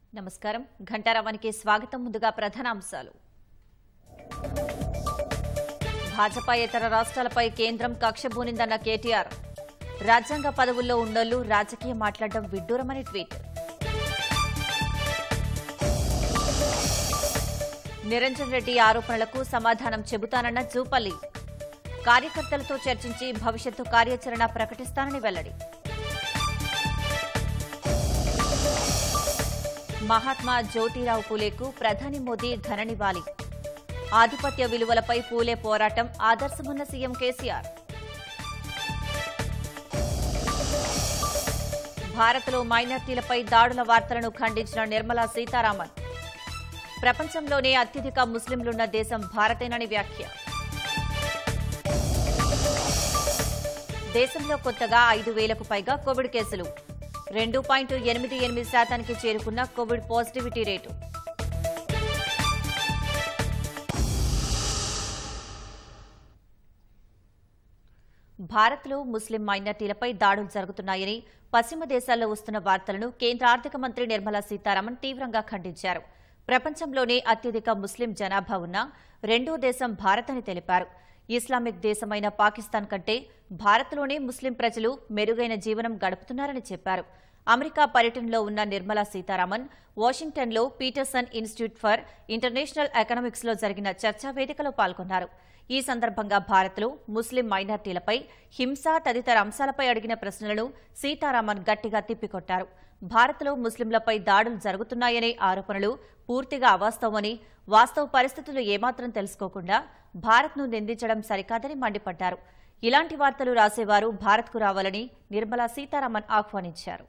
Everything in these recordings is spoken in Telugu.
నమస్కారం ఘంటారావానికి స్వాగతం ముందుగా ప్రధానాంశాలు భాజపా ఇతర రాష్ట్రాలపై కేంద్రం కక్ష బూనిందన్న కేటీఆర్ రాజ్యాంగ పదవుల్లో ఉన్నోళ్లు రాజకీయం మాట్లాడడం విడ్డూరమని ట్వీట్ నిరంజన్ రెడ్డి ఆరోపణలకు సమాధానం చెబుతానన్న జూపల్లి కార్యకర్తలతో చర్చించి భవిష్యత్తు కార్యాచరణ ప్రకటిస్తానని వెల్లడి మహాత్మా జ్యోతిరావు పూలేకు ప్రధాని మోదీ ఘననివ్వాలి ఆధిపత్య విలువలపై పూలే పోరాటం ఆదర్శమున్న సీఎం కేసీఆర్ భారత్లో మైనార్టీలపై దాడుల వార్తలను ఖండించిన నిర్మలా సీతారామన్ ప్రపంచంలోనే అత్యధిక ముస్లింలున్న దేశం భారతేనని వ్యాఖ్య దేశంలో కొత్తగా ఐదు వేలకు పైగా కోవిడ్ కేసులు రెండు పాయింట్ ఎనిమిది ఎనిమిది శాతానికి చేరుకున్న కోవిడ్ పాజిటివిటీ రేటు భారత్లో ముస్లిం మైనార్టీలపై దాడులు జరుగుతున్నాయని పశ్చిమ దేశాల్లో వస్తున్న వార్తలను కేంద్ర ఆర్థిక మంత్రి నిర్మలా సీతారామన్ తీవ్రంగా ఖండించారు ప్రపంచంలోనే అత్యధిక ముస్లిం జనాభా ఉన్న రెండో దేశం భారత్ అని తెలిపారు ఇస్లామిక్ దేశమైన పాకిస్తాన్ కంటే భారత్లోనే ముస్లిం ప్రజలు మెరుగైన జీవనం గడుపుతున్నారని చెప్పారు అమెరికా పర్యటనలో ఉన్న నిర్మలా సీతారామన్ వాషింగ్టన్లో Peterson Institute for International Economics లో జరిగిన చర్చా వేదికలో పాల్గొన్నారు ఈ సందర్భంగా భారత్లో ముస్లిం మైనార్టీలపై హింస తదితర అంశాలపై అడిగిన ప్రశ్నలను సీతారామన్ గట్టిగా తిప్పికొట్టారు భారత్లో ముస్లింలపై దాడులు జరుగుతున్నాయనే ఆరోపణలు పూర్తిగా అవాస్తవమని వాస్తవ పరిస్థితులు ఏమాత్రం తెలుసుకోకుండా భారత్ను నిందించడం సరికాదని మండిపడ్డారు ఇలాంటి వార్తలు రాసేవారు భారత్కు రావాలని నిర్మలా సీతారామన్ ఆహ్వానించారు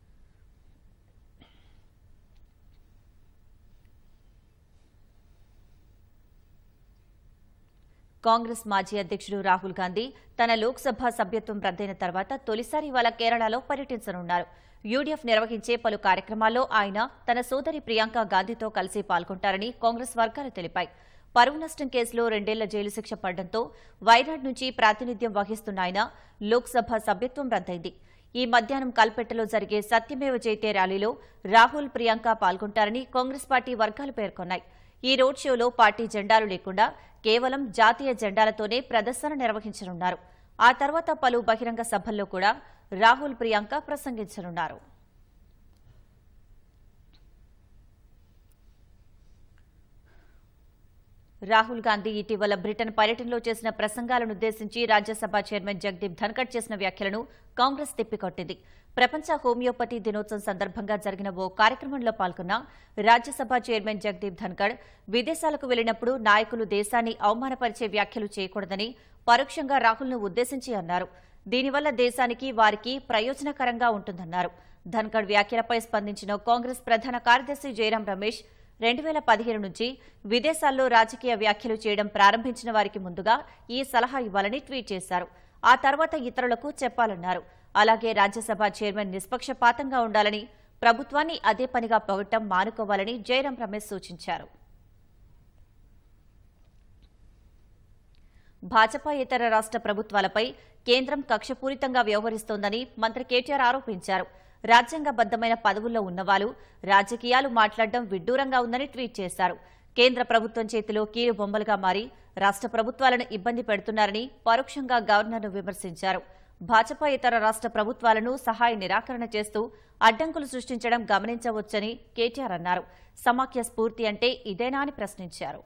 కాంగ్రెస్ మాజీ అధ్యక్షుడు రాహుల్ గాంధీ తన లోక్సభ సభ్యత్వం రద్దయిన తర్వాత తొలిసారి ఇవాళ కేరళలో పర్యటించనున్నారు యూడీఎఫ్ నిర్వహించే పలు కార్యక్రమాల్లో ఆయన తన సోదరి ప్రియాంక గాంధీతో కలిసి పాల్గొంటారని కాంగ్రెస్ వర్గాలు తెలిపాయి పరువు నష్టం కేసులో రెండేళ్ల జైలు శిక్ష పడడంతో వైనాడ్ నుంచి ప్రాతినిధ్యం వహిస్తున్న ఆయన లోక్సభ సభ్యత్వం రద్దయింది ఈ మధ్యాహ్నం కల్పెట్టలో జరిగే సత్యమేవ జైతే ర్యాలీలో రాహుల్ ప్రియాంక పాల్గొంటారని కాంగ్రెస్ పార్టీ వర్గాలు పేర్కొన్నాయి ఈ రోడ్ షోలో పార్టీ జెండాలు లేకుండా కేవలం జాతీయ జెండాలతోనే ప్రదర్శన నిర్వహించనున్నారు ఆ తర్వాత పలు బహిరంగ సభల్లో కూడా రాహుల్ ప్రియాంక ప్రసంగించనున్నారు రాహుల్ గాంధీ ఇటీవల బ్రిటన్ పర్యటనలో చేసిన ప్రసంగాలను ఉద్దేశించి రాజ్యసభ చైర్మన్ జగదీప్ ధన్కడ్ చేసిన వ్యాఖ్యలను కాంగ్రెస్ తిప్పికొట్టింది ప్రపంచ హోమియోపతి దినోత్సవం సందర్భంగా జరిగిన ఓ కార్యక్రమంలో పాల్గొన్న రాజ్యసభ చైర్మన్ జగదీప్ ధన్కడ్ విదేశాలకు వెళ్లినప్పుడు నాయకులు దేశాన్ని అవమానపరిచే వ్యాఖ్యలు చేయకూడదని పరోక్షంగా రాహుల్ను ఉద్దేశించి అన్నారు దీనివల్ల దేశానికి వారికి ప్రయోజనకరంగా ఉంటుందన్నారు ధన్కడ్ వ్యాఖ్యలపై స్పందించిన కాంగ్రెస్ ప్రధాన కార్యదర్శి జయరాం రమేష్ రెండు వేల పదిహేను నుంచి విదేశాల్లో రాజకీయ వ్యాఖ్యలు చేయడం ప్రారంభించిన వారికి ముందుగా ఈ సలహా ఇవ్వాలని ట్వీట్ చేశారు ఆ తర్వాత ఇతరులకు చెప్పాలన్నారు అలాగే రాజ్యసభ చైర్మన్ నిష్పక్షపాతంగా ఉండాలని ప్రభుత్వాన్ని అదే పనిగా పొగట్టం మానుకోవాలని జయరాం రమేష్ సూచించారు భాజపా ఇతర రాష్ట్ర ప్రభుత్వాలపై కేంద్రం కక్షపూరితంగా వ్యవహరిస్తోందని మంత్రి కేటీఆర్ ఆరోపించారు రాజ్యాంగబద్దమైన పదవుల్లో ఉన్నవారు రాజకీయాలు మాట్లాడడం విడ్డూరంగా ఉందని ట్వీట్ చేశారు కేంద్ర ప్రభుత్వం చేతిలో కీలు బొమ్మలుగా మారి రాష్ట్ర ప్రభుత్వాలను ఇబ్బంది పెడుతున్నారని పరోక్షంగా గవర్నర్ను విమర్శించారు భాజపా ఇతర రాష్ట్ర ప్రభుత్వాలను సహాయ నిరాకరణ చేస్తూ అడ్డంకులు సృష్టించడం గమనించవచ్చని కేటీఆర్ అన్నారు సమాఖ్య స్ఫూర్తి అంటే ఇదేనా అని ప్రశ్నించారు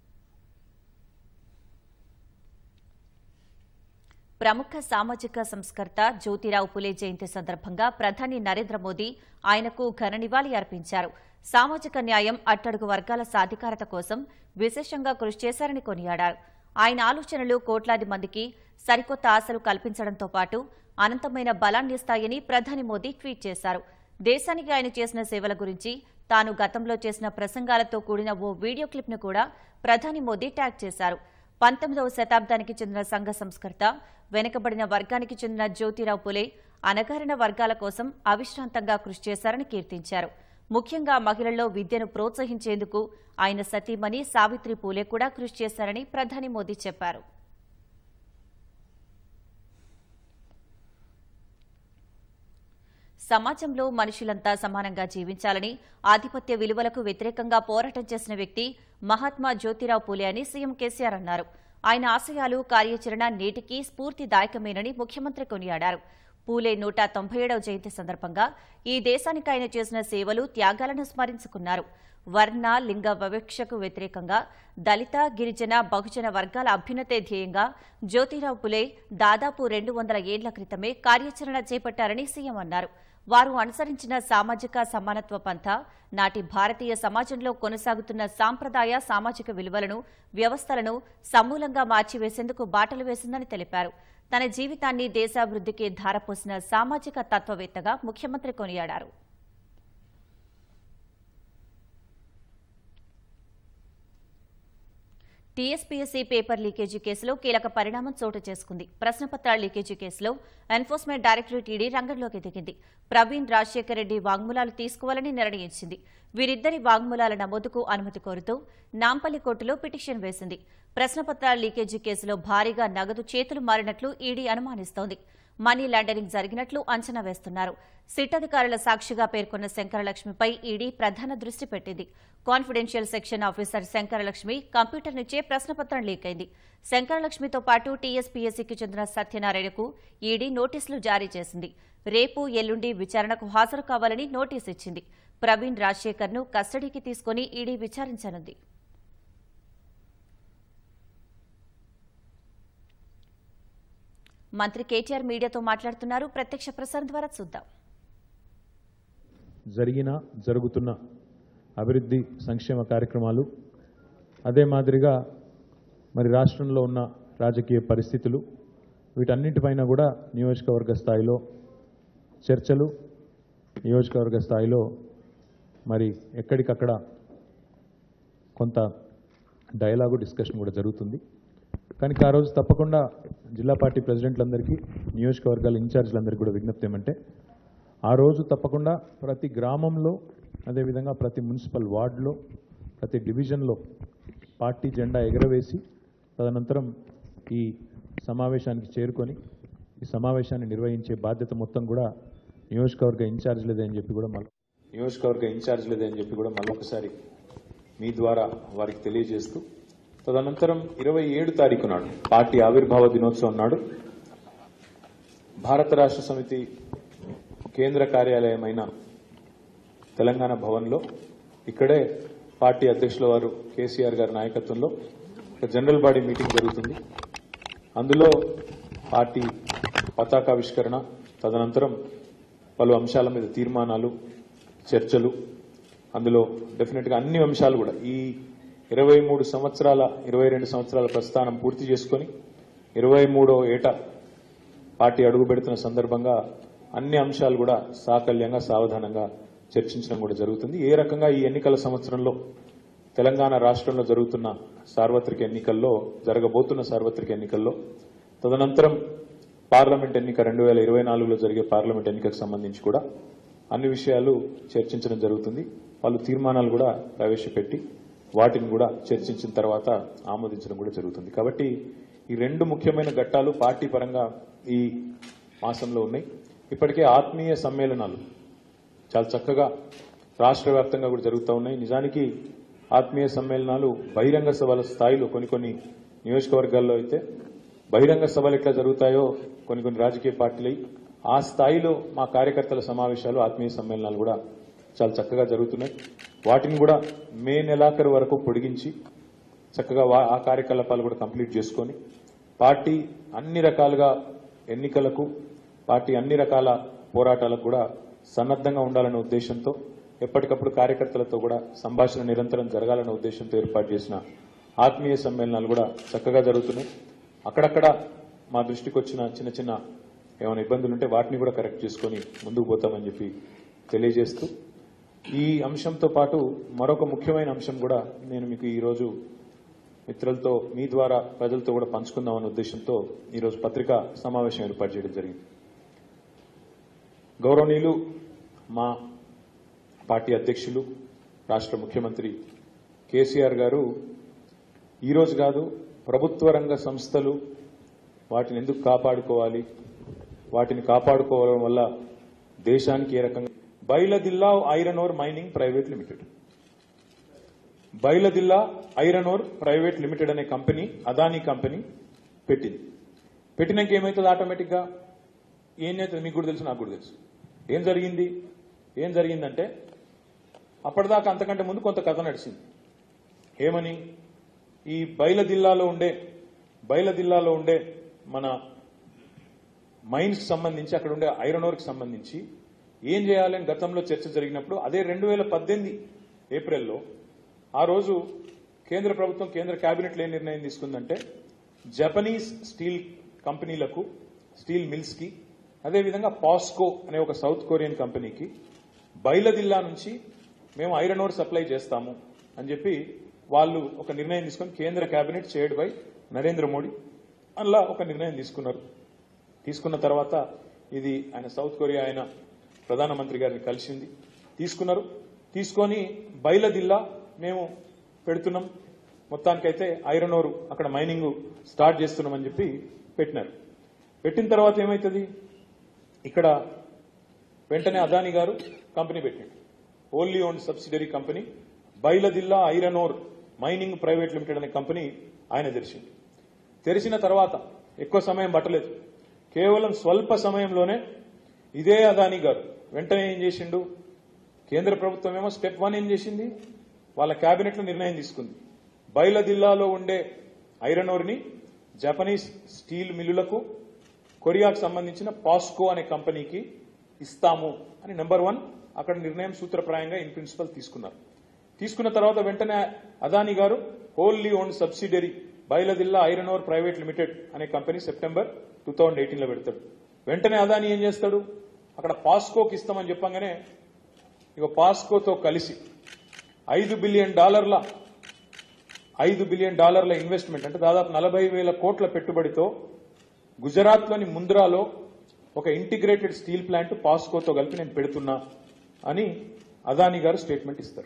ప్రముఖ సామాజిక సంస్కర్త జ్యోతిరావు పులే జయంతి సందర్భంగా ప్రధాని నరేంద్ర మోదీ ఆయనకు ఘన నివాళి అర్పించారు సామాజిక న్యాయం అట్టడుగు వర్గాల సాధికారత కోసం విశేషంగా కృషి చేశారని కొనియాడారు ఆయన ఆలోచనలు కోట్లాది మందికి సరికొత్త ఆశలు కల్పించడంతో పాటు అనంతమైన బలాన్నిస్తాయని ప్రధాని మోదీ ట్వీట్ చేశారు దేశానికి ఆయన చేసిన సేవల గురించి తాను గతంలో చేసిన ప్రసంగాలతో కూడిన ఓ వీడియో క్లిప్ను కూడా ప్రధాని మోదీ ట్యాగ్ చేశారు పంతొమ్మిదవ శతాబ్దానికి చెందిన సంఘ సంస్కర్త వెనుకబడిన వర్గానికి చెందిన జ్యోతిరావు పులే అనగారిన వర్గాల కోసం అవిశ్రాంతంగా కృషి చేశారని కీర్తించారు ముఖ్యంగా మహిళల్లో విద్యను ప్రోత్సహించేందుకు ఆయన సతీమణి సావిత్రి పూలే కూడా కృషి చేశారని ప్రధాని మోదీ చెప్పారు సమాజంలో మనుషులంతా సమానంగా జీవించాలని ఆధిపత్య విలువలకు వ్యతిరేకంగా పోరాటం చేసిన వ్యక్తి మహాత్మా జ్యోతిరావు పూలే అని సీఎం కేసీఆర్ అన్నారు ఆయన ఆశయాలు కార్యాచరణ నేటికి స్ఫూర్తిదాయకమేనని ముఖ్యమంత్రి కొనియాడారు పూలే నూట తొంభై ఏడవ జయంతి సందర్భంగా ఈ దేశానికి ఆయన చేసిన సేవలు త్యాగాలను స్మరించుకున్నారు వర్ణ లింగ వివక్షకు వ్యతిరేకంగా దళిత గిరిజన బహుజన వర్గాల అభ్యున్నతే ధ్యేయంగా జ్యోతిరావు పులే దాదాపు రెండు వందల ఏళ్ల క్రితమే కార్యాచరణ చేపట్టారని సీఎం అన్నారు వారు అనుసరించిన సామాజిక సమానత్వ పంథ నాటి భారతీయ సమాజంలో కొనసాగుతున్న సాంప్రదాయ సామాజిక విలువలను వ్యవస్థలను సమూలంగా మార్చివేసేందుకు బాటలు వేసిందని తెలిపారు తన జీవితాన్ని దేశాభివృద్ధికి ధారపోసిన సామాజిక తత్వవేత్తగా ముఖ్యమంత్రి కొనియాడారు టీఎస్పీఎస్సీ పేపర్ లీకేజీ కేసులో కీలక పరిణామం చోటు చేసుకుంది ప్రశ్నపత్రాల లీకేజీ కేసులో ఎన్ఫోర్స్మెంట్ డైరెక్టరేట్ ఈడీ రంగంలోకి దిగింది ప్రవీణ్ రాజశేఖర్ రెడ్డి వాంగ్మూలాలు తీసుకోవాలని నిర్ణయించింది వీరిద్దరి వాంగ్మూలాల నమోదుకు అనుమతి కోరుతూ నాంపల్లి కోర్టులో పిటిషన్ వేసింది ప్రశ్నపత్రాల లీకేజీ కేసులో భారీగా నగదు చేతులు మారినట్లు ఈడీ అనుమానిస్తోంది మనీ లాండరింగ్ జరిగినట్లు అంచనా వేస్తున్నారు సిట్ అధికారుల సాక్షిగా పేర్కొన్న శంకరలక్ష్మిపై ఈడీ ప్రధాన దృష్టి పెట్టింది confidential section officer Shankaralakshmi computer నుంచే ప్రశ్నపత్రం లీక్ అయింది శంకరలక్ష్మితో పాటు టీఎస్పీఎస్సీకి చెందిన సత్యనారాయణకు ఈడీ నోటీసులు జారీ చేసింది రేపు ఎల్లుండి విచారణకు హాజరు కావాలని నోటీసు ఇచ్చింది ప్రవీణ్ రాజశేఖర్ ను కస్టడీకి తీసుకుని ఈడీ విచారించనుంది మంత్రి కేటీఆర్ మీడియాతో మాట్లాడుతున్నారు ప్రత్యక్ష ప్రసారం ద్వారా చూద్దాం జరిగిన జరుగుతున్న అభివృద్ధి సంక్షేమ కార్యక్రమాలు అదే మాదిరిగా మరి రాష్ట్రంలో ఉన్న రాజకీయ పరిస్థితులు వీటన్నిటిపైన కూడా నియోజకవర్గ స్థాయిలో చర్చలు నియోజకవర్గ స్థాయిలో మరి ఎక్కడికక్కడ కొంత డైలాగు డిస్కషన్ కూడా జరుగుతుంది కానీ ఆ రోజు తప్పకుండా జిల్లా పార్టీ ప్రెసిడెంట్లందరికీ నియోజకవర్గాల ఇన్ఛార్జీలందరికీ కూడా విజ్ఞప్తి ఏమంటే ఆ రోజు తప్పకుండా ప్రతి గ్రామంలో అదేవిధంగా ప్రతి మున్సిపల్ వార్డులో ప్రతి డివిజన్లో పార్టీ జెండా ఎగరవేసి తదనంతరం ఈ సమావేశానికి చేరుకొని ఈ సమావేశాన్ని నిర్వహించే బాధ్యత మొత్తం కూడా నియోజకవర్గ ఇన్ఛార్జీలదే అని చెప్పి కూడా మళ్ళీ నియోజకవర్గ ఇన్ఛార్జీలదే అని చెప్పి కూడా మళ్ళొకసారి మీ ద్వారా వారికి తెలియజేస్తూ తదనంతరం ఇరవై ఏడు తారీఖు నాడు పార్టీ ఆవిర్భావ దినోత్సవం నాడు భారత రాష్ట్ర సమితి కేంద్ర కార్యాలయమైన తెలంగాణ భవన్లో ఇక్కడే పార్టీ అధ్యక్షుల వారు కేసీఆర్ గారి నాయకత్వంలో ఒక జనరల్ బాడీ మీటింగ్ జరుగుతుంది అందులో పార్టీ పతాకావిష్కరణ తదనంతరం పలు అంశాల మీద తీర్మానాలు చర్చలు అందులో డెఫినెట్గా అన్ని అంశాలు కూడా ఈ ఇరవై మూడు సంవత్సరాల ఇరవై రెండు సంవత్సరాల ప్రస్థానం పూర్తి చేసుకొని ఇరవై మూడో ఏట పార్టీ అడుగు పెడుతున్న సందర్భంగా అన్ని అంశాలు కూడా సాకల్యంగా సావధానంగా చర్చించడం కూడా జరుగుతుంది ఏ రకంగా ఈ ఎన్నికల సంవత్సరంలో తెలంగాణ రాష్ట్రంలో జరుగుతున్న సార్వత్రిక ఎన్నికల్లో జరగబోతున్న సార్వత్రిక ఎన్నికల్లో తదనంతరం పార్లమెంట్ ఎన్నిక రెండు వేల ఇరవై నాలుగులో జరిగే పార్లమెంట్ ఎన్నికకు సంబంధించి కూడా అన్ని విషయాలు చర్చించడం జరుగుతుంది వాళ్ళు తీర్మానాలు కూడా ప్రవేశపెట్టి వాటిని కూడా చర్చించిన తర్వాత ఆమోదించడం కూడా జరుగుతుంది కాబట్టి ఈ రెండు ముఖ్యమైన ఘట్టాలు పార్టీ పరంగా ఈ మాసంలో ఉన్నాయి ఇప్పటికే ఆత్మీయ సమ్మేళనాలు చాలా చక్కగా రాష్ట్ర వ్యాప్తంగా కూడా జరుగుతూ ఉన్నాయి నిజానికి ఆత్మీయ సమ్మేళనాలు బహిరంగ సభల స్థాయిలో కొన్ని కొన్ని నియోజకవర్గాల్లో అయితే బహిరంగ సభలు ఎట్లా జరుగుతాయో కొన్ని కొన్ని రాజకీయ పార్టీలు ఆ స్థాయిలో మా కార్యకర్తల సమావేశాలు ఆత్మీయ సమ్మేళనాలు కూడా చాలా చక్కగా జరుగుతున్నాయి వాటిని కూడా మే నెలాఖరు వరకు పొడిగించి చక్కగా వా- ఆ కార్యకలాపాలు కూడా కంప్లీట్ చేసుకొని పార్టీ అన్ని రకాలుగా ఎన్నికలకు పార్టీ అన్ని రకాల పోరాటాలకు కూడా సన్నద్ధంగా ఉండాలనే ఉద్దేశంతో ఎప్పటికప్పుడు కార్యకర్తలతో కూడా సంభాషణ నిరంతరం జరగాలనే ఉద్దేశంతో ఏర్పాటు చేసిన ఆత్మీయ సమ్మేళనాలు కూడా చక్కగా జరుగుతున్నాయి అక్కడక్కడ మా దృష్టికి వచ్చిన చిన్న చిన్న ఏమైనా ఇబ్బందులు ఉంటే వాటిని కూడా కరెక్ట్ చేసుకొని ముందుకు పోతామని చెప్పి తెలియజేస్తూ ఈ అంశంతో పాటు మరొక ముఖ్యమైన అంశం కూడా నేను మీకు ఈరోజు మిత్రులతో మీ ద్వారా ప్రజలతో కూడా పంచుకుందామనే ఉద్దేశంతో ఈరోజు పత్రికా సమావేశం ఏర్పాటు చేయడం జరిగింది గౌరవనీయులు మా పార్టీ అధ్యక్షులు రాష్ట్ర ముఖ్యమంత్రి కేసీఆర్ గారు ఈరోజు కాదు ప్రభుత్వ రంగ సంస్థలు వాటిని ఎందుకు కాపాడుకోవాలి వాటిని కాపాడుకోవడం వల్ల దేశానికి ఏ రకంగా Bailadila Iron Ore Mining Private Limited Bailadila Iron Ore Private Limited అనే కంపెనీ అదానీ కంపెనీ పెట్టింది పెట్టినాక ఏమవుతుంది ఆటోమేటిక్ గా ఏం చేస్తుంది మీకు కూడా తెలుసు నాకు కూడా తెలుసు ఏం జరిగింది ఏం జరిగిందంటే అప్పటిదాకా అంతకంటే ముందు కొంత కథ నడిచింది ఏమని ఈ బైలదిల్లాలో ఉండే బైలదిల్లాలో ఉండే మన మైన్స్ సంబంధించి అక్కడ ఉండే ఐరన్ ఓర్కి సంబంధించి ఏం చేయాలని గతంలో చర్చ జరిగినప్పుడు అదే రెండు వేల పద్దెనిమిది ఏప్రిల్లో ఆ రోజు కేంద్ర ప్రభుత్వం కేంద్ర కేబినెట్లో ఏం నిర్ణయం తీసుకుందంటే జపనీస్ స్టీల్ కంపెనీలకు స్టీల్ మిల్స్ కి అదేవిధంగా పాస్కో అనే ఒక సౌత్ కొరియన్ కంపెనీకి బైలదిల్లా నుంచి మేము ఐరన్ ఓర్ సప్లై చేస్తాము అని చెప్పి వాళ్ళు ఒక నిర్ణయం తీసుకొని కేంద్ర cabinet chaired by Narendra Modi అలా ఒక నిర్ణయం తీసుకున్నారు తీసుకున్న తర్వాత ఇది ఆయన సౌత్ కొరియా ఆయన ప్రధానమంత్రి గారిని కలిసింది తీసుకున్నారు తీసుకొని బైలదిల్లా మేము పెడుతున్నాం మొత్తానికైతే ఐరన్ ఓర్ అక్కడ మైనింగ్ స్టార్ట్ చేస్తున్నామని చెప్పి పెట్టినారు పెట్టిన తర్వాత ఏమవుతుంది ఇక్కడ వెంటనే అదాని గారు కంపెనీ పెట్టిండు only own subsidiary company Bailadila Iron Ore Mining Private Limited అనే కంపెనీ ఆయన తెరిచింది తెరిచిన తర్వాత ఎక్కువ సమయం పట్టలేదు కేవలం స్వల్ప సమయంలోనే ఇదే అదాని గారు వెంటనే ఏం చేసిండు కేంద్ర ప్రభుత్వం ఏమో స్టెప్ వన్ ఏం చేసింది వాళ్ళ కేబినెట్ లో నిర్ణయం తీసుకుంది బైలదిల్లాలో ఉండే ఐరన్ ఓర్ ని జపనీస్ స్టీల్ మిల్లులకు కొరియాకు సంబంధించిన పాస్కో అనే కంపెనీకి ఇస్తాము అని నెంబర్ వన్ అక్కడ నిర్ణయం సూత్రప్రాయంగా ఇన్ ప్రిన్సిపల్ తీసుకున్నారు తీసుకున్న తర్వాత వెంటనే అదాని గారు wholly own subsidiary Bailadila Iron Ore Private Limited అనే company September two thousand eighteen లో పెడతాడు వెంటనే అదాని ఏం చేస్తాడు అక్కడ పాస్కోకి ఇస్తామని చెప్పంగానే ఇక పాస్కోతో కలిసి ఐదు బిలియన్ డాలర్ల ఐదు బిలియన్ డాలర్ల ఇన్వెస్ట్మెంట్ అంటే దాదాపు నలభై వేల కోట్ల పెట్టుబడితో గుజరాత్లోని ముంద్రాలో ఒక ఇంటిగ్రేటెడ్ స్టీల్ ప్లాంట్ పాస్కోతో కలిపి నేను పెడుతున్నా అని అదాని గారు స్టేట్మెంట్ ఇస్తారు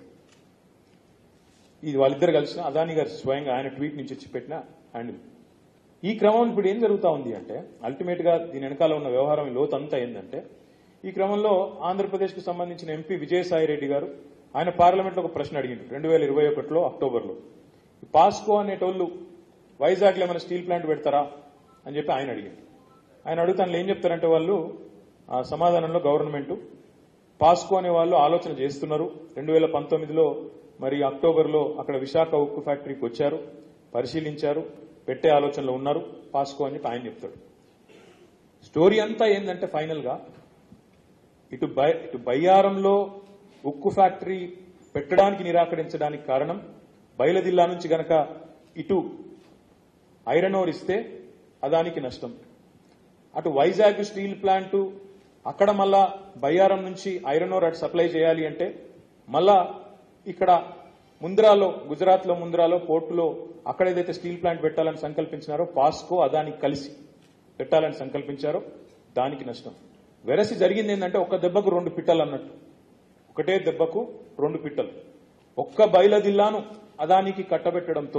ఇది వాళ్ళిద్దరు కలిసిన అదాని గారు స్వయంగా ఆయన ట్వీట్ నుంచి వచ్చి పెట్టిన హ్యాండిల్ ఈ క్రమంలో ఇప్పుడు ఏం జరుగుతా ఉంది అంటే అల్టిమేట్ గా దీని వెనకాల ఉన్న వ్యవహారం లోతంతా ఏంటంటే ఈ క్రమంలో ఆంధ్రప్రదేశ్ కు సంబంధించిన ఎంపీ విజయసాయి రెడ్డి గారు ఆయన పార్లమెంట్ లో ఒక ప్రశ్న అడిగిండు రెండు వేల ఇరవై ఒకటిలో అక్టోబర్లో ఈ పాస్కో అనేటోళ్ళు వైజాగ్ లో ఏమైనా స్టీల్ ప్లాంట్ పెడతారా అని చెప్పి ఆయన అడిగాడు ఆయన అడుగుతాను ఏం చెప్తారంటే వాళ్ళు ఆ సమాధానంలో గవర్నమెంట్ పాస్కో అనే వాళ్ళు ఆలోచన చేస్తున్నారు రెండు వేల పంతొమ్మిదిలో మరి అక్టోబర్లో అక్కడ విశాఖ ఉక్కు ఫ్యాక్టరీకి వచ్చారు పరిశీలించారు పెట్టే ఆలోచనలో ఉన్నారు పాస్కో అని చెప్పి ఆయన చెప్తాడు స్టోరీ అంతా ఏంటంటే ఫైనల్ గా ఇటు బై ఇటు బయ్యారంలో ఉక్కు ఫ్యాక్టరీ పెట్టడానికి నిరాకరించడానికి కారణం బయలుదిల్లా నుంచి గనక ఇటు ఐరన్ ఓర్ ఇస్తే అదానికి నష్టం అటు వైజాగ్ స్టీల్ ప్లాంట్ అక్కడ మళ్ళా బయ్యారం నుంచి ఐరన్ ఓర్ అటు సప్లై చేయాలి అంటే మళ్ళా ఇక్కడ ముంద్రాలో గుజరాత్ లో ముంద్రాలో పోర్టులో అక్కడ ఏదైతే స్టీల్ ప్లాంట్ పెట్టాలని సంకల్పించినారో పాస్కో అదానికి కలిసి పెట్టాలని సంకల్పించారో దానికి నష్టం వెరసి జరిగింది ఏంటంటే ఒక్క దెబ్బకు రెండు పిట్టలు అన్నట్టు ఒకటే దెబ్బకు రెండు పిట్టలు ఒక్క బయలదిల్లాను అదానికి కట్టబెట్టడంతో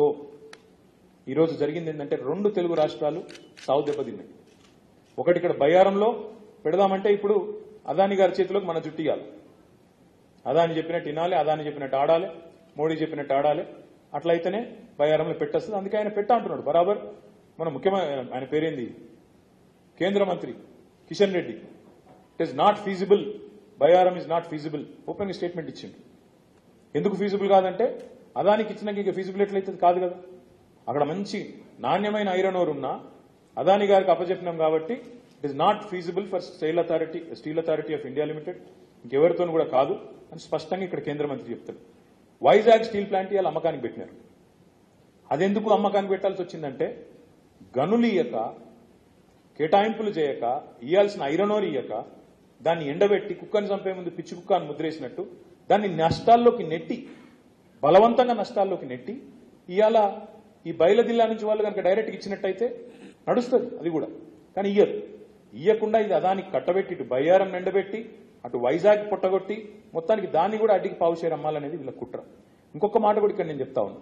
ఈరోజు జరిగింది ఏంటంటే రెండు తెలుగు రాష్ట్రాలు సావు దెబ్బతిన్నాయి ఒకటి ఇక్కడ బయ్యారంలో పెడదామంటే ఇప్పుడు అదాని గారి చేతిలోకి మన జుట్టియాలి అదాని చెప్పినట్టు వినాలి అదాని చెప్పినట్టు ఆడాలి మోడీ చెప్పినట్టు ఆడాలి అట్లయితేనే బయ్యారంలో పెట్టేస్తుంది అందుకే ఆయన పెట్ట అంటున్నాడు బరాబర్ మన ముఖ్యమైన ఆయన పేరేంది కేంద్ర మంత్రి Kishan Reddy it is not feasible Bayyaram is not feasible open statement ఇచ్చిండు ఎందుకు ఫీజిబుల్ కాదంటే అదానికి ఇచ్చినాక ఇక ఫీజిబుల్ ఎట్లయితుంది కాదు కదా అక్కడ మంచి నాణ్యమైన ఐరన్ ఓర్ ఉన్నా అదాని గారికి అప్పచెప్పినాం కాబట్టి it is not feasible for Steel Authority Steel Authority of India Limited ఇంకెవరితో కూడా కాదు అని స్పష్టంగా ఇక్కడ కేంద్ర మంత్రి చెప్తాడు వైజాగ్ స్టీల్ ప్లాంట్ ఇవాళ అమ్మకానికి పెట్టినారు అదెందుకు అమ్మకానికి పెట్టాల్సి వచ్చిందంటే గనులు ఇయ్యక కేటాయింపులు చేయక ఇయ్యాల్సిన ఐరన్ ఓర్ ఇయ్యక దాన్ని ఎండబెట్టి కుక్కని చంపే ముందు పిచ్చి కుక్కని ముద్రేసినట్టు దాన్ని నష్టాల్లోకి నెట్టి బలవంతంగా నష్టాల్లోకి నెట్టి ఇవాళ ఈ బయలుదిల్లా నుంచి వాళ్ళు కనుక డైరెక్ట్ ఇచ్చినట్టయితే నడుస్తుంది అది కూడా కానీ ఇయ్యరు ఇయ్యకుండా ఇది అదానికి కట్టబెట్టి ఇటు బయ్యారం ఎండబెట్టి అటు వైజాగ్ పుట్టగొట్టి మొత్తానికి దాన్ని కూడా అడ్డికి పావుచేరు అమ్మాలనేది వీళ్ళ కుట్ర ఇంకొక మాట కూడా ఇక్కడ నేను చెప్తా ఉన్నా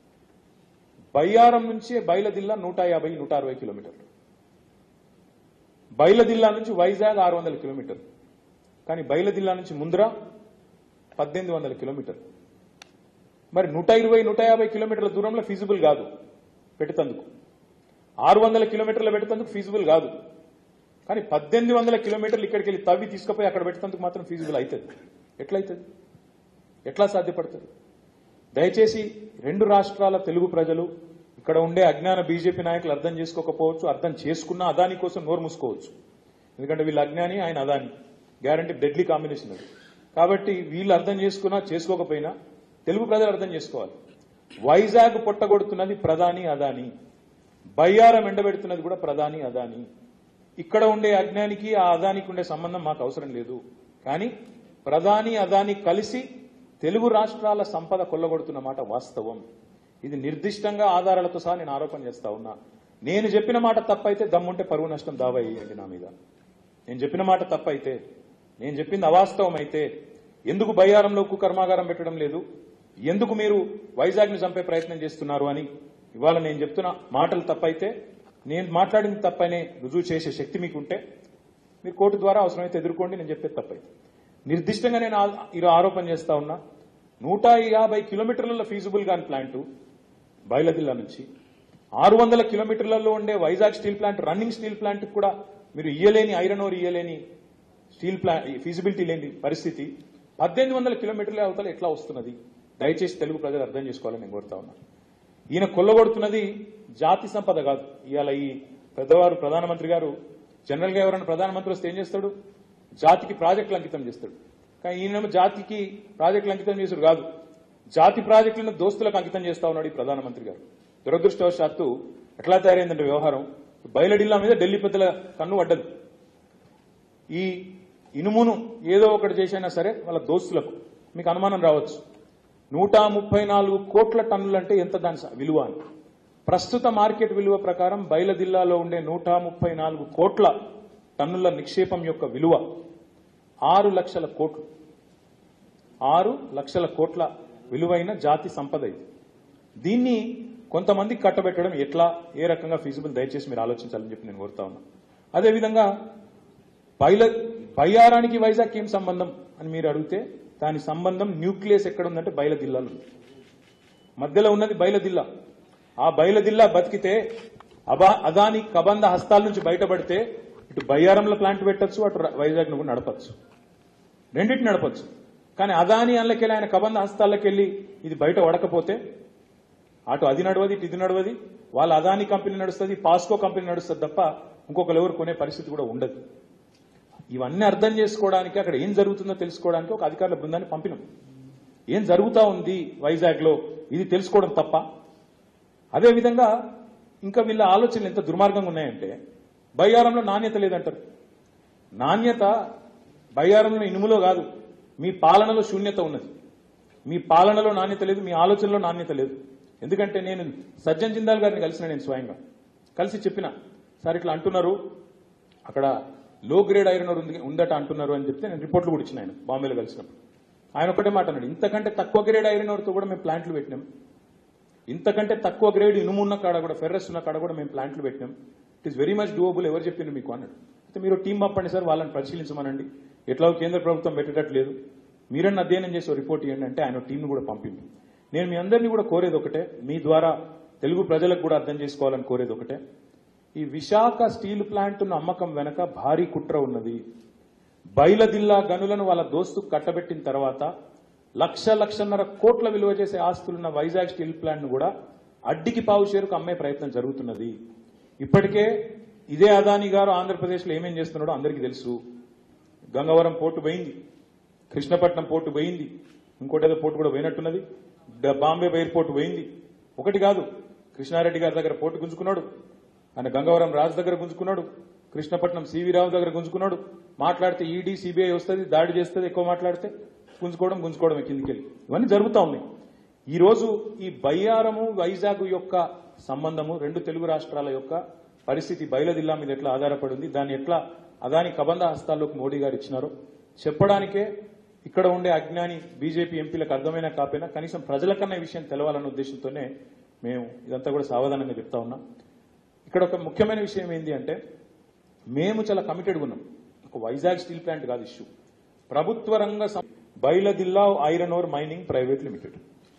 బయ్యారం నుంచి బయలుదిల్లా నూట యాభై నూట అరవై కిలోమీటర్లు బయలుదిల్లా నుంచి వైజాగ్ ఆరు వందల కిలోమీటర్లు కానీ బయలుదిల్లా నుంచి ముందర పద్దెనిమిది వందల కిలోమీటర్లు మరి నూట ఇరవై నూట యాభై కిలోమీటర్ల దూరంలో ఫీజిబుల్ కాదు పెట్టుతందుకు ఆరు వందల కిలోమీటర్లు పెట్టుతందుకు ఫీజిబుల్ కాదు కానీ పద్దెనిమిది వందల కిలోమీటర్లు ఇక్కడికి వెళ్ళి తవ్వి తీసుకుపోయి అక్కడ పెట్టేందుకు మాత్రం ఫీజిబుల్ అవుతుంది ఎట్లయితుంది ఎట్లా సాధ్యపడుతుంది దయచేసి రెండు రాష్ట్రాల తెలుగు ప్రజలు ఇక్కడ ఉండే అజ్ఞాన బీజేపీ నాయకులు అర్థం చేసుకోకపోవచ్చు అర్థం చేసుకున్నా అదాని కోసం నోరు మూసుకోవచ్చు ఎందుకంటే వీళ్ళు అజ్ఞాని ఆయన అదాని గ్యారంటీ డెడ్లీ కాంబినేషన్ అది కాబట్టి వీళ్ళు అర్థం చేసుకున్నా చేసుకోకపోయినా తెలుగు ప్రజలు అర్థం చేసుకోవాలి వైజాగ్ పొట్టగొడుతున్నది ప్రధాని అదాని బయ్యారం ఎండబెడుతున్నది కూడా ప్రధాని అదాని ఇక్కడ ఉండే అజ్ఞానికి ఆ అదానికి ఉండే సంబంధం మాకు అవసరం లేదు కానీ ప్రధాని అదాని కలిసి తెలుగు రాష్ట్రాల సంపద కొల్లగొడుతున్న మాట వాస్తవం ఇది నిర్దిష్టంగా ఆధారాలతో సహా నేను ఆరోపణ చేస్తా ఉన్నా నేను చెప్పిన మాట తప్పైతే దమ్ముంటే పరువు నష్టం దావా వేయండి నా మీద నేను చెప్పిన మాట తప్పైతే నేను చెప్పింది అవాస్తవం అయితే ఎందుకు బయ్యారంలో ఉక్కు కర్మాగారం పెట్టడం లేదు ఎందుకు మీరు వైజాగ్ ని చంపే ప్రయత్నం చేస్తున్నారు అని ఇవాళ నేను చెప్తున్న మాటలు తప్పైతే నేను మాట్లాడింది తప్పనే రుజువు చేసే శక్తి మీకుంటే మీరు కోర్టు ద్వారా అవసరమైతే ఎదుర్కోండి నేను చెప్పేది తప్పైతే నిర్దిష్టంగా నేను ఆ- ఈరోజు ఆరోపణ చేస్తా ఉన్నా నూట యాభై కిలోమీటర్ల ఫీజిబుల్ గాని ప్లాంటు బయలదిల్లా నుంచి ఆరు వందల కిలోమీటర్లలో ఉండే Vizag steel plant running steel plant కూడా మీరు ఇయ్యలేని ఐరన్ ఓర్ ఇయ్యలేని స్టీల్ ప్లాంట్ ఫీజిబిలిటీ లేని పరిస్థితి పద్దెనిమిది వందల కిలోమీటర్ల అవతల ఎట్లా వస్తున్నది దయచేసి తెలుగు ప్రజలు అర్థం చేసుకోవాలని నేను కోరుతా ఉన్నా ఈయన కొల్లగొడుతున్నది జాతి సంపద కాదు ఇవాళ ఈ పెద్దవారు ప్రధానమంత్రి గారు జనరల్ గా ఎవరైనా ప్రధానమంత్రి వస్తే ఏం చేస్తాడు జాతికి ప్రాజెక్టులు అంకితం చేస్తాడు కానీ ఈయనేమో జాతికి ప్రాజెక్టులు అంకితం చేసాడు కాదు జాతి ప్రాజెక్టులను దోస్తులకు అంకితం చేస్తా ఉన్నాడు ఈ ప్రధానమంత్రి గారు దురదృష్టవశాత్తు ఎట్లా తయారైందంటే వ్యవహారం బయలడిల్లా మీద ఢిల్లీ పెద్దల కన్ను పడ్డది ఈ ఇనుమును ఏదో ఒకటి చేసైనా సరే వాళ్ళ దోస్తులకు మీకు అనుమానం రావచ్చు నూట ముప్పై నాలుగు కోట్ల టన్నులు అంటే ఎంత దాని స- విలువ అని ప్రస్తుత మార్కెట్ విలువ ప్రకారం బయలుదిల్లాలో ఉండే నూట ముప్పై నాలుగు కోట్ల టన్నుల నిక్షేపం యొక్క విలువ ఆరు లక్షల కోట్లు ఆరు లక్షల కోట్ల విలువైన జాతి సంపద ఇది దీన్ని కొంతమందికి కట్టబెట్టడం ఎట్లా ఏ రకంగా ఫీజిబుల్ దయచేసి మీరు ఆలోచించాలని చెప్పి నేను కోరుతా ఉన్నా అదేవిధంగా బయల బయ్యారానికి వైజాగ్ ఏం సంబంధం అని మీరు అడిగితే దాని సంబంధం న్యూక్లియస్ ఎక్కడ ఉందంటే బయలదిల్లాలో ఉంది మధ్యలో ఉన్నది బయలదిల్లా ఆ బయలదిల్లా బతికితే అబా అదాని కబంధ హస్తాల నుంచి బయటపడితే ఇటు బయ్యారంలో ప్లాంట్ పెట్టొచ్చు అటు ర- వైజాగ్ నువ్వు నడపచ్చు రెండింటిని నడపచ్చు కానీ అదాని అల్లకెళ్ళి ఆయన కబంధ హస్తాలకెళ్ళి ఇది బయట వడకపోతే అటు అది నడవది ఇటు ఇది నడవది వాళ్ళ అదాని కంపెనీ నడుస్తుంది పాస్కో కంపెనీ నడుస్తుంది తప్ప ఇంకొకరు ఎవరు కొనే పరిస్థితి కూడా ఉండదు ఇవన్నీ అర్థం చేసుకోవడానికి అక్కడ ఏం జరుగుతుందో తెలుసుకోవడానికి ఒక అధికారుల బృందాన్ని పంపినాం ఏం జరుగుతా ఉంది వైజాగ్ లో ఇది తెలుసుకోవడం తప్ప అదేవిధంగా ఇంకా వీళ్ళ ఆలోచనలు ఎంత దుర్మార్గంగా ఉన్నాయంటే బయ్యారంలో నాణ్యత లేదంటారు నాణ్యత బయ్యారంలో ఇనుములో కాదు మీ పాలనలో శూన్యత ఉన్నది మీ పాలనలో నాణ్యత లేదు మీ ఆలోచనలో నాణ్యత లేదు ఎందుకంటే నేను సజ్జన్ జిందాల్ గారిని కలిసిన నేను స్వయంగా కలిసి చెప్పిన సార్ ఇట్లా అంటున్నారు అక్కడ లో గ్రేడ్ ఐరన్ ఓర్ ఉంది ఉందట అంటున్నారు అని చెప్తే నేను రిపోర్ట్లు కూడా ఇచ్చిన ఆయన బాంబేలో కలిసినప్పుడు ఆయన ఒకటే మాట అన్నాడు ఇంతకంటే తక్కువ గ్రేడ్ ఐరన్ ఓర్తో కూడా మేము ప్లాంట్లు పెట్టినాం ఇంతకంటే తక్కువ గ్రేడ్ ఇనుము ఉన్న కాడ కూడా ఫెర్రస్ ఉన్న కాడ కూడా మేము ప్లాంట్లు పెట్టినాం it is very much doable ఎవరు చెప్పింది మీకు అన్నాడు అయితే మీరు టీం పంపండి సార్ వాళ్ళని పరిశీలించమనండి ఎట్లా కేంద్ర ప్రభుత్వం పెట్టేటట్లేదు మీరన్న అధ్యయనం చేసి ఓ రిపోర్ట్ ఇవ్వండి అంటే ఆయన టీంను కూడా పంపింది నేను మీ అందరినీ కూడా కోరేది ఒకటే మీ ద్వారా తెలుగు ప్రజలకు కూడా అర్థం చేసుకోవాలని కోరేది ఒకటే ఈ విశాఖ స్టీల్ ప్లాంట్ అమ్మకం వెనక భారీ కుట్ర ఉన్నది బయలదిల్లా గనులను వాళ్ళ దోస్తు కట్టబెట్టిన తర్వాత లక్ష లక్షన్నర కోట్ల విలువ చేసే ఆస్తులున్న వైజాగ్ స్టీల్ ప్లాంట్ ను కూడా అడ్డికి పావు షేరుకు అమ్మే ప్రయత్నం జరుగుతున్నది ఇప్పటికే ఇదే అదాని గారు ఆంధ్రప్రదేశ్లో ఏమేం చేస్తున్నాడో అందరికీ తెలుసు గంగవరం పోర్టు పోయింది కృష్ణపట్నం పోర్టు పోయింది ఇంకోటి ఏదో పోర్టు కూడా పోయినట్టున్నది డ- బాంబే ఎయిర్పోర్ట్ పోయింది ఒకటి కాదు కృష్ణారెడ్డి గారి దగ్గర పోర్టు గుంజుకున్నాడు ఆయన గంగవరం రాజు దగ్గర గుంజుకున్నాడు కృష్ణపట్నం సివి రావు దగ్గర గుంజుకున్నాడు మాట్లాడితే ఈడీ సిబిఐ వస్తుంది దాడి చేస్తుంది ఎక్కువ మాట్లాడితే గుంజుకోవడం గుంజుకోవడం కిందికి వెళ్ళి ఇవన్నీ జరుగుతా ఉన్నాయి ఈ రోజు ఈ బయ్యారము వైజాగ్ యొక్క సంబంధము రెండు తెలుగు రాష్ట్రాల యొక్క పరిస్థితి బయలుదిల్లా మీద ఎట్లా ఆధారపడి ఉంది దాన్ని ఎట్లా అదాని కబంధ హస్తాల్లోకి మోడీ గారు ఇచ్చినారో చెప్పడానికే ఇక్కడ ఉండే అజ్ఞాని బీజేపీ ఎంపీలకు అర్థమైనా కాకపోయినా కనీసం ప్రజలకన్నా ఈ విషయం తెలవాలన్న ఉద్దేశంతోనే మేము ఇదంతా కూడా సావధానంగా చెప్తా ఉన్నాం ఇక్కడ ఒక ముఖ్యమైన విషయం ఏంటి అంటే మేము చాలా కమిటెడ్ ఉన్నాం ఒక వైజాగ్ స్టీల్ ప్లాంట్ కాదు ఇష్యూ ప్రభుత్వ రంగ సం- Bailadila Iron Ore Mining Private Limited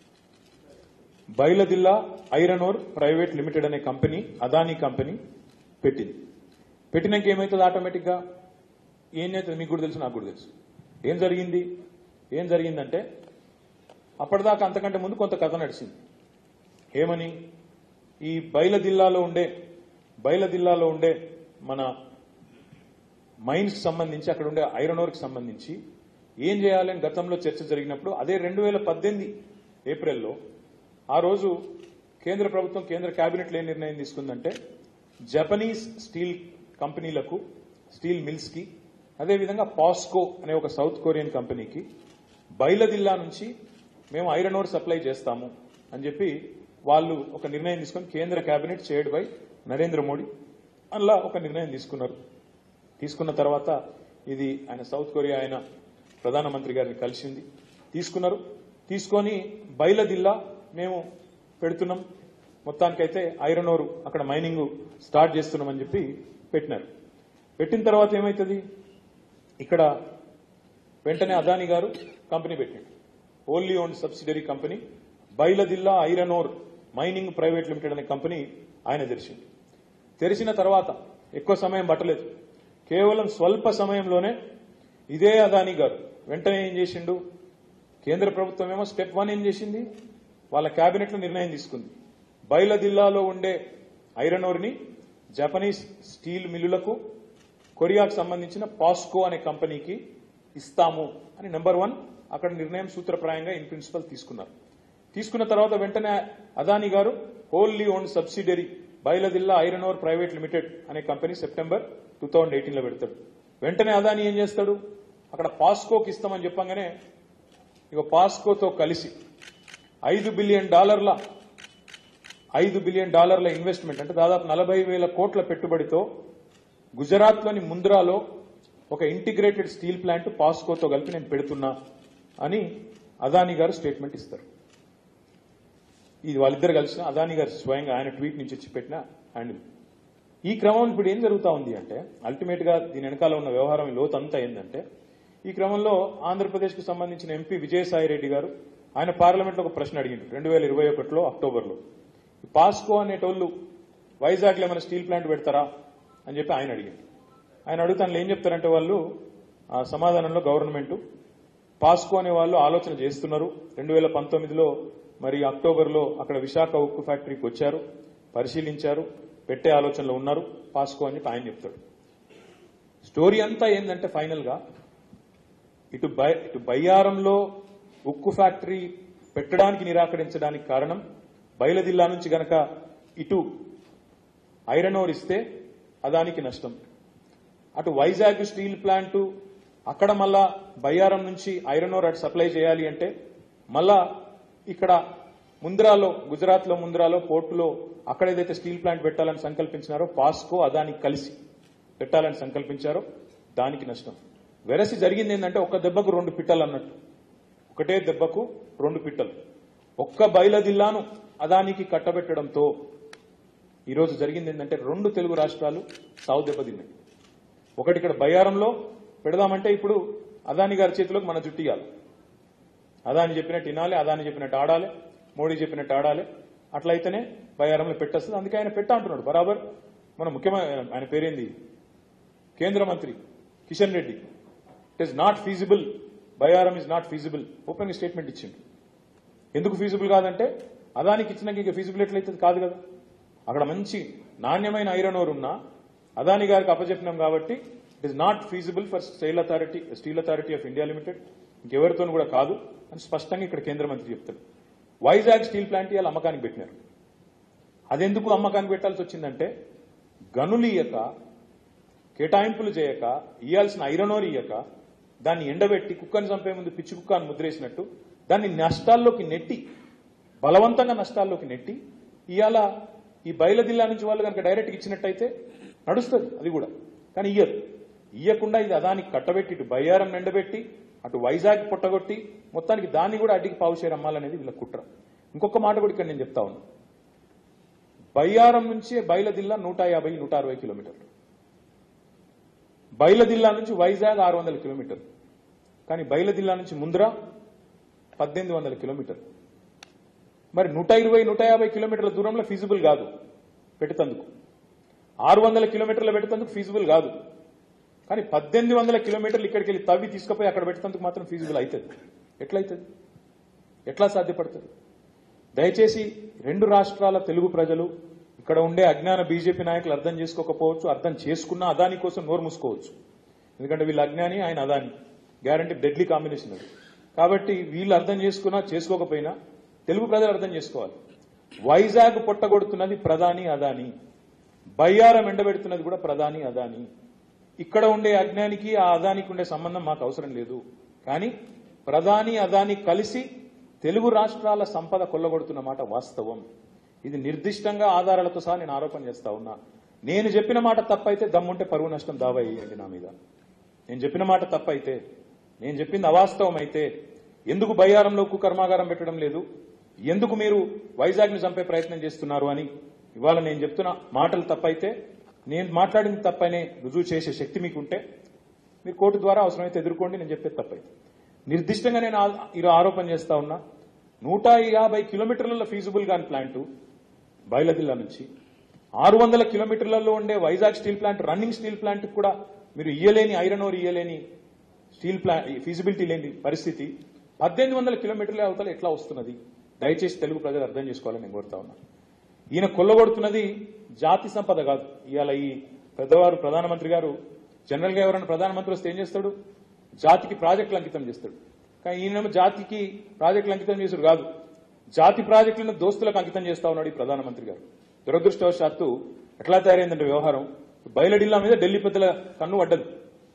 Bailadila Iron Ore Private Limited అనే కంపెనీ అదానీ కంపెనీ పెట్టింది పెట్టినాక ఏమవుతుంది ఆటోమేటిక్ గా ఏం చేస్తుంది మీకు కూడా తెలుసు నాకు కూడా తెలుసు ఏం జరిగింది ఏం జరిగిందంటే అప్పటిదాకా అంతకంటే ముందు కొంత కథ నడిచింది ఏమని ఈ బైలదిల్లాలో ఉండే బైలదిల్లాలో ఉండే మన మైన్స్ సంబంధించి అక్కడ ఉండే ఐరన్ ఓర్కి సంబంధించి ఏం చేయాలని గతంలో చర్చ జరిగినప్పుడు అదే రెండు వేల పద్దెనిమిది ఏప్రిల్లో ఆ రోజు కేంద్ర ప్రభుత్వం కేంద్ర కేబినెట్లో ఏం నిర్ణయం తీసుకుందంటే జపనీస్ స్టీల్ కంపెనీలకు స్టీల్ మిల్స్ కి అదేవిధంగా పాస్కో అనే ఒక సౌత్ కొరియన్ కంపెనీకి బైలదిల్లా నుంచి మేము ఐరన్ ఓర్ సప్లై చేస్తాము అని చెప్పి వాళ్ళు ఒక నిర్ణయం తీసుకొని కేంద్ర cabinet chaired by Narendra Modi అలా ఒక నిర్ణయం తీసుకున్నారు తీసుకున్న తర్వాత ఇది ఆయన సౌత్ కొరియా ఆయన ప్రధానమంత్రి గారిని కలిసింది తీసుకున్నారు తీసుకొని బైలదిల్లా మేము పెడుతున్నాం మొత్తానికైతే ఐరన్ ఓర్ అక్కడ మైనింగ్ స్టార్ట్ చేస్తున్నామని చెప్పి పెట్టినారు పెట్టిన తర్వాత ఏమవుతుంది ఇక్కడ వెంటనే అదాని గారు కంపెనీ పెట్టిండు only own subsidiary company Bailadila Iron Ore Mining Private Limited అనే కంపెనీ ఆయన తెరిచింది తెరిచిన తర్వాత ఎక్కువ సమయం పట్టలేదు కేవలం స్వల్ప సమయంలోనే ఇదే అదాని గారు వెంటనే ఏం చేసిండు కేంద్ర ప్రభుత్వం ఏమో స్టెప్ వన్ ఏం చేసింది వాళ్ళ కేబినెట్ లో నిర్ణయం తీసుకుంది బైలదిల్లాలో ఉండే ఐరన్ ఓర్ ని జపనీస్ స్టీల్ మిల్లులకు కొరియాకు సంబంధించిన పాస్కో అనే కంపెనీకి ఇస్తాము అని నెంబర్ వన్ అక్కడ నిర్ణయం సూత్రప్రాయంగా ఇన్ ప్రిన్సిపల్ తీసుకున్నారు తీసుకున్న తర్వాత వెంటనే అదాని గారు wholly own subsidiary Bailadila Iron Ore Private Limited అనే company September two thousand eighteen లో పెడతాడు వెంటనే అదాని ఏం చేస్తాడు అక్కడ పాస్కోకి ఇస్తామని చెప్పంగానే ఇక పాస్కోతో కలిసి ఐదు బిలియన్ డాలర్ల ఐదు బిలియన్ డాలర్ల ఇన్వెస్ట్మెంట్ అంటే దాదాపు నలభై వేల కోట్ల పెట్టుబడితో గుజరాత్లోని ముంద్రాలో ఒక ఇంటిగ్రేటెడ్ స్టీల్ ప్లాంట్ పాస్కోతో కలిపి నేను పెడుతున్నా అని అదాని గారు స్టేట్మెంట్ ఇస్తారు ఇది వాళ్ళిద్దరు కలిసిన అదాని గారు స్వయంగా ఆయన ట్వీట్ నుంచి వచ్చి పెట్టిన హ్యాండిల్ ఈ క్రమంలో ఇప్పుడు ఏం జరుగుతా ఉంది అంటే అల్టిమేట్ గా దీని వెనకాల ఉన్న వ్యవహారం లోతంతా ఏంటంటే ఈ క్రమంలో ఆంధ్రప్రదేశ్ కు సంబంధించిన ఎంపీ విజయసాయి రెడ్డి గారు ఆయన పార్లమెంట్ లో ఒక ప్రశ్న అడిగిండు రెండు వేల ఇరవై ఒకటిలో అక్టోబర్లో ఈ పాస్కో అనేటోళ్ళు వైజాగ్ లో ఏమైనా స్టీల్ ప్లాంట్ పెడతారా అని చెప్పి ఆయన అడిగాడు ఆయన అడుగుతాను ఏం చెప్తారంటే వాళ్ళు ఆ సమాధానంలో గవర్నమెంట్ పాస్కో అనే వాళ్ళు ఆలోచన చేస్తున్నారు రెండు వేల పంతొమ్మిదిలో మరి అక్టోబర్లో అక్కడ విశాఖ ఉక్కు ఫ్యాక్టరీకి వచ్చారు పరిశీలించారు పెట్టే ఆలోచనలో ఉన్నారు పాస్కో అని చెప్పి ఆయన చెప్తాడు స్టోరీ అంతా ఏంటంటే ఫైనల్ గా ఇటు బై ఇటు బయ్యారంలో ఉక్కు ఫ్యాక్టరీ పెట్టడానికి నిరాకరించడానికి కారణం బయలుదిల్లా నుంచి గనక ఇటు ఐరన్ ఓర్ ఇస్తే అదానికి నష్టం అటు వైజాగ్ స్టీల్ ప్లాంట్ అక్కడ మళ్ళా బయ్యారం నుంచి ఐరన్ ఓర్ అటు సప్లై చేయాలి అంటే మళ్ళా ఇక్కడ ముంద్రాలో గుజరాత్ లో ముంద్రాలో పోర్టులో అక్కడ ఏదైతే స్టీల్ ప్లాంట్ పెట్టాలని సంకల్పించినారో పాస్కో అదానికి కలిసి పెట్టాలని సంకల్పించారో దానికి నష్టం వెరసి జరిగింది ఏంటంటే ఒక్క దెబ్బకు రెండు పిట్టలు అన్నట్టు ఒకటే దెబ్బకు రెండు పిట్టలు ఒక్క బయలదిల్లాను అదానికి కట్టబెట్టడంతో ఈరోజు జరిగింది ఏంటంటే రెండు తెలుగు రాష్ట్రాలు సావు దెబ్బతిన్నాయి ఒకటి ఇక్కడ బయ్యారంలో పెడదామంటే ఇప్పుడు అదాని గారి చేతిలోకి మన జుట్టియాలి అదాని చెప్పినట్టు వినాలి అదాని చెప్పినట్టు ఆడాలి మోడీ చెప్పినట్టు ఆడాలి అట్లయితేనే బయ్యారంలో పెట్టేస్తుంది అందుకే ఆయన పెట్ట అంటున్నాడు బరాబర్ మన ముఖ్యమైన ఆయన పేరేంది కేంద్ర మంత్రి Kishan Reddy it is not feasible Bayyaram is not feasible open statement ఇచ్చిండు ఎందుకు ఫీజిబుల్ కాదంటే అదానికి ఇచ్చినాక ఇక ఫీజిబుల్ ఎట్లయితుంది కాదు కదా అక్కడ మంచి నాణ్యమైన ఐరన్ ఓర్ ఉన్నా అదాని గారికి అప్పచెప్పినాం కాబట్టి it is not feasible for Steel Authority Steel Authority of India Limited ఇంకెవరితో కూడా కాదు అని స్పష్టంగా ఇక్కడ కేంద్ర మంత్రి చెప్తాడు వైజాగ్ స్టీల్ ప్లాంట్ ఇవాళ అమ్మకానికి పెట్టినారు అదెందుకు అమ్మకానికి పెట్టాల్సి వచ్చిందంటే గనులు ఇయ్యక కేటాయింపులు చేయక ఇయ్యాల్సిన ఐరన్ ఓర్ ఇయ్యక దాన్ని ఎండబెట్టి కుక్కని చంపే ముందు పిచ్చి కుక్కని ముద్రేసినట్టు దాన్ని నష్టాల్లోకి నెట్టి బలవంతంగా నష్టాల్లోకి నెట్టి ఇవాళ ఈ బయలుదిల్లా నుంచి వాళ్ళు కనుక డైరెక్ట్ ఇచ్చినట్టయితే నడుస్తుంది అది కూడా కానీ ఇయ్యరు ఇయ్యకుండా ఇది అదానికి కట్టబెట్టి ఇటు బయ్యారం ఎండబెట్టి అటు వైజాగ్ పుట్టగొట్టి మొత్తానికి దాన్ని కూడా అడ్డికి పావుచేరు అమ్మాలనేది వీళ్ళ కుట్ర ఇంకొక మాట కూడా ఇక్కడ నేను చెప్తా ఉన్నా బయ్యారం నుంచి బయలుదిల్లా నూట యాభై నూట అరవై కిలోమీటర్లు బయలుదిల్లా నుంచి వైజాగ్ ఆరు వందల కిలోమీటర్లు కానీ బయలుదిల్లా నుంచి ముందర పద్దెనిమిది వందల కిలోమీటర్ మరి నూట ఇరవై నూట యాభై కిలోమీటర్ల దూరంలో ఫీజిబుల్ కాదు పెట్టుతందుకు ఆరు వందల కిలోమీటర్లు పెట్టుతందుకు ఫీజిబుల్ కాదు కానీ పద్దెనిమిది వందల కిలోమీటర్లు ఇక్కడికి వెళ్ళి తవ్వి తీసుకుపోయి అక్కడ పెట్టేందుకు మాత్రం ఫీజిబుల్ అవుతుంది ఎట్లయితుంది ఎట్లా సాధ్యపడుతుంది దయచేసి రెండు రాష్ట్రాల తెలుగు ప్రజలు ఇక్కడ ఉండే అజ్ఞాన బీజేపీ నాయకులు అర్థం చేసుకోకపోవచ్చు అర్థం చేసుకున్నా అదాని కోసం నోరు మూసుకోవచ్చు ఎందుకంటే వీళ్ళు అజ్ఞాని ఆయన అదాని గ్యారంటీ డెడ్లీ కాంబినేషన్ అది కాబట్టి వీళ్ళు అర్థం చేసుకున్నా చేసుకోకపోయినా తెలుగు ప్రజలు అర్థం చేసుకోవాలి వైజాగ్ పొట్టగొడుతున్నది ప్రధాని అదాని బయ్యారం ఎండబెడుతున్నది కూడా ప్రధాని అదాని ఇక్కడ ఉండే అజ్ఞానికి ఆ అదానికి ఉండే సంబంధం మాకు అవసరం లేదు కానీ ప్రధాని అదాని కలిసి తెలుగు రాష్ట్రాల సంపద కొల్లగొడుతున్న మాట వాస్తవం ఇది నిర్దిష్టంగా ఆధారాలతో సహా నేను ఆరోపణ చేస్తా ఉన్నా నేను చెప్పిన మాట తప్పైతే దమ్ముంటే పరువు నష్టం దావా వేయండి నా మీద నేను చెప్పిన మాట తప్పైతే నేను చెప్పింది అవాస్తవం అయితే ఎందుకు బయ్యారంలో ఉక్కు కర్మాగారం పెట్టడం లేదు ఎందుకు మీరు వైజాగ్ ని చంపే ప్రయత్నం చేస్తున్నారు అని ఇవాళ నేను చెప్తున్న మాటలు తప్పైతే నేను మాట్లాడింది తప్పనే రుజువు చేసే శక్తి మీకుంటే మీరు కోర్టు ద్వారా అవసరమైతే ఎదుర్కోండి నేను చెప్పేది తప్పైతే నిర్దిష్టంగా నేను ఆ- ఈరోజు ఆరోపణ చేస్తా ఉన్నా నూట యాభై కిలోమీటర్ల ఫీజిబుల్ గాని ప్లాంటు బయలదిల్లా నుంచి ఆరు వందల కిలోమీటర్లలో ఉండే Vizag steel plant running steel plant కూడా మీరు ఇయ్యలేని ఐరన్ ఓర్ ఇయ్యలేని స్టీల్ ప్లాంట్ ఫీజిబిలిటీ లేని పరిస్థితి పద్దెనిమిది వందల కిలోమీటర్ల అవతల ఎట్లా వస్తున్నది దయచేసి తెలుగు ప్రజలు అర్థం చేసుకోవాలని నేను కోరుతా ఉన్నా ఈయన కొల్లగొడుతున్నది జాతి సంపద కాదు ఇవాళ ఈ పెద్దవారు ప్రధానమంత్రి గారు జనరల్ గా ఎవరైనా ప్రధానమంత్రి వస్తే ఏం చేస్తాడు జాతికి ప్రాజెక్టులు అంకితం చేస్తాడు కానీ ఈయనేమో జాతికి ప్రాజెక్టులు అంకితం చేసాడు కాదు జాతి ప్రాజెక్టులను దోస్తులకు అంకితం చేస్తా ఉన్నాడు ఈ ప్రధానమంత్రి గారు దురదృష్టవశాత్తు ఎట్లా తయారైందంటే వ్యవహారం బయలడిల్లా మీద ఢిల్లీ పెద్దల కన్ను పడ్డది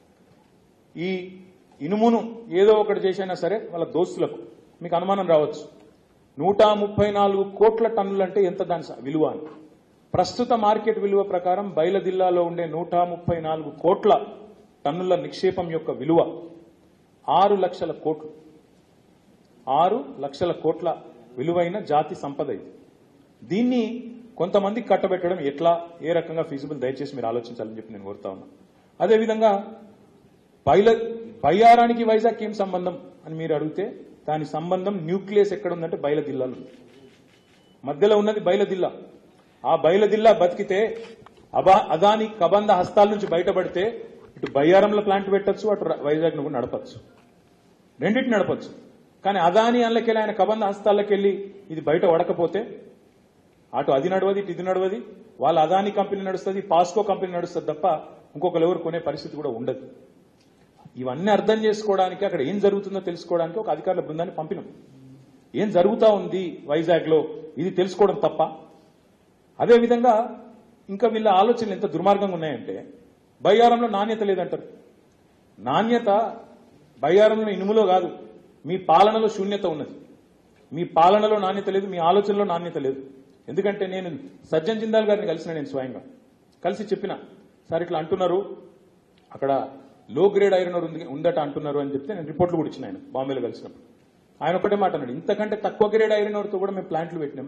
ఈ ఇనుమును ఏదో ఒకటి చేసైనా సరే వాళ్ళ దోస్తులకు మీకు అనుమానం రావచ్చు నూట ముప్పై నాలుగు కోట్ల టన్నులు అంటే ఎంత దాని స- విలువ అని ప్రస్తుత మార్కెట్ విలువ ప్రకారం బయలుదిల్లాలో ఉండే నూట ముప్పై నాలుగు కోట్ల టన్నుల నిక్షేపం యొక్క విలువ ఆరు లక్షల కోట్లు ఆరు లక్షల కోట్ల విలువైన జాతి సంపద ఇది దీన్ని కొంతమందికి కట్టబెట్టడం ఎట్లా ఏ రకంగా ఫీజిబుల్ దయచేసి మీరు ఆలోచించాలని చెప్పి నేను కోరుతా ఉన్నా అదేవిధంగా బయల బయ్యారానికి వైజాగ్ ఏం సంబంధం అని మీరు అడిగితే దాని సంబంధం న్యూక్లియస్ ఎక్కడ ఉందంటే బయలదిల్లాలో ఉంది మధ్యలో ఉన్నది బయలదిల్లా ఆ బయలదిల్లా బతికితే అబా అదాని కబంధ హస్తాల నుంచి బయటపడితే ఇటు బయ్యారంలో ప్లాంట్ పెట్టొచ్చు అటు ర- వైజాగ్ నువ్వు నడపచ్చు రెండింటి నడపచ్చు కానీ అదాని అల్లకెళ్ళి ఆయన కబంధ హస్తాలకెళ్ళి ఇది బయట వడకపోతే అటు అది నడవది ఇటు ఇది నడవది వాళ్ళ అదాని కంపెనీ నడుస్తుంది పాస్కో కంపెనీ నడుస్తుంది తప్ప ఇంకొకరు ఎవరు కొనే పరిస్థితి కూడా ఉండదు ఇవన్నీ అర్థం చేసుకోవడానికి అక్కడ ఏం జరుగుతుందో తెలుసుకోవడానికి ఒక అధికారుల బృందాన్ని పంపినాం ఏం జరుగుతా ఉంది వైజాగ్ లో ఇది తెలుసుకోవడం తప్ప అదేవిధంగా ఇంకా వీళ్ళ ఆలోచనలు ఎంత దుర్మార్గంగా ఉన్నాయంటే బయ్యారంలో నాణ్యత లేదంటారు నాణ్యత బయ్యారంలో ఇనుములో కాదు మీ పాలనలో శూన్యత ఉన్నది మీ పాలనలో నాణ్యత లేదు మీ ఆలోచనలో నాణ్యత లేదు ఎందుకంటే నేను సజ్జన్ జిందాల్ గారిని కలిసిన నేను స్వయంగా కలిసి చెప్పిన సార్ ఇట్లా అంటున్నారు అక్కడ లో గ్రేడ్ ఐరన్ ఓర్ ఉంది ఉందట అంటున్నారు అని చెప్తే నేను రిపోర్ట్లు కూడా ఇచ్చిన ఆయన బాంబేలో కలిసినప్పుడు ఆయన ఒకటే మాట అన్నాడు ఇంతకంటే తక్కువ గ్రేడ్ ఐరన్ ఓర్తో కూడా మేము ప్లాంట్లు పెట్టినాం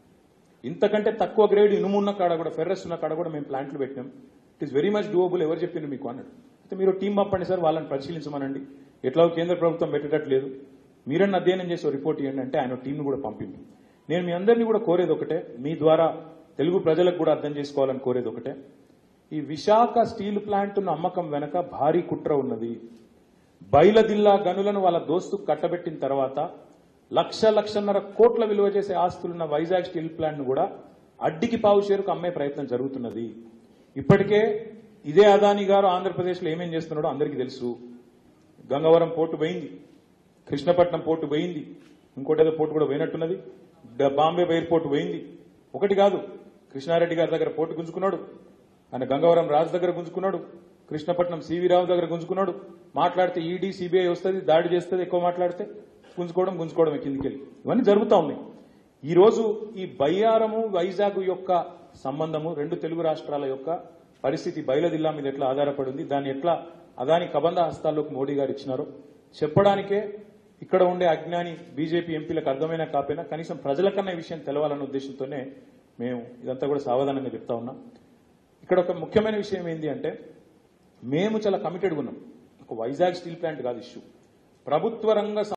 ఇంతకంటే తక్కువ గ్రేడ్ ఇనుము ఉన్న కాడ కూడా ఫెర్రస్ ఉన్న కాడ కూడా మేము ప్లాంట్లు పెట్టినాం it is very much doable ఎవరు చెప్పింది మీకు అన్నాడు అయితే మీరు టీం పంపండి సార్ వాళ్ళని పరిశీలించమనండి ఎట్లా కేంద్ర ప్రభుత్వం పెట్టేటట్లేదు మీరన్న అధ్యయనం చేసి ఓ రిపోర్ట్ ఇవ్వండి అంటే ఆయన టీంను కూడా పంపింది నేను మీ అందరినీ కూడా కోరేది ఒకటే మీ ద్వారా తెలుగు ప్రజలకు కూడా అర్థం చేసుకోవాలని కోరేది ఒకటే ఈ విశాఖ స్టీల్ ప్లాంట్ అమ్మకం వెనక భారీ కుట్ర ఉన్నది బయలదిల్లా గనులను వాళ్ళ దోస్తు కట్టబెట్టిన తర్వాత లక్ష లక్షన్నర కోట్ల విలువ చేసే ఆస్తులున్న వైజాగ్ స్టీల్ ప్లాంట్ ను కూడా అడ్డికి పావు షేరుకు అమ్మే ప్రయత్నం జరుగుతున్నది ఇప్పటికే ఇదే అదాని గారు ఆంధ్రప్రదేశ్లో ఏమేం చేస్తున్నాడో అందరికీ తెలుసు గంగవరం పోర్టు పోయింది కృష్ణపట్నం పోర్టు పోయింది ఇంకోటి ఏదో పోర్టు కూడా పోయినట్టున్నది డ- బాంబే ఎయిర్పోర్ట్ పోయింది ఒకటి కాదు కృష్ణారెడ్డి గారి దగ్గర పోర్టు గుంజుకున్నాడు ఆయన గంగవరం రాజు దగ్గర గుంజుకున్నాడు కృష్ణపట్నం సివి రావు దగ్గర గుంజుకున్నాడు మాట్లాడితే ఈడీ సిబిఐ వస్తుంది దాడి చేస్తుంది ఎక్కువ మాట్లాడితే గుంజుకోవడం గుంజుకోవడం కిందికి వెళ్ళి ఇవన్నీ జరుగుతా ఉన్నాయి ఈ రోజు ఈ బయ్యారము వైజాగ్ యొక్క సంబంధము రెండు తెలుగు రాష్ట్రాల యొక్క పరిస్థితి బయలుదిల్లా మీద ఎట్లా ఆధారపడి ఉంది దాన్ని ఎట్లా అదాని కబంధ హస్తాల్లోకి మోడీ గారు ఇచ్చినారో చెప్పడానికే ఇక్కడ ఉండే అజ్ఞాని బీజేపీ ఎంపీలకు అర్థమైనా కాకపోయినా కనీసం ప్రజలకన్నా ఈ విషయం తెలవాలన్న ఉద్దేశంతోనే మేము ఇదంతా కూడా సావధానంగా చెప్తా ఉన్నాం ఇక్కడ ఒక ముఖ్యమైన విషయం ఏంటి అంటే మేము చాలా కమిటెడ్ ఉన్నాం ఒక వైజాగ్ స్టీల్ ప్లాంట్ కాదు ఇష్యూ ప్రభుత్వ రంగ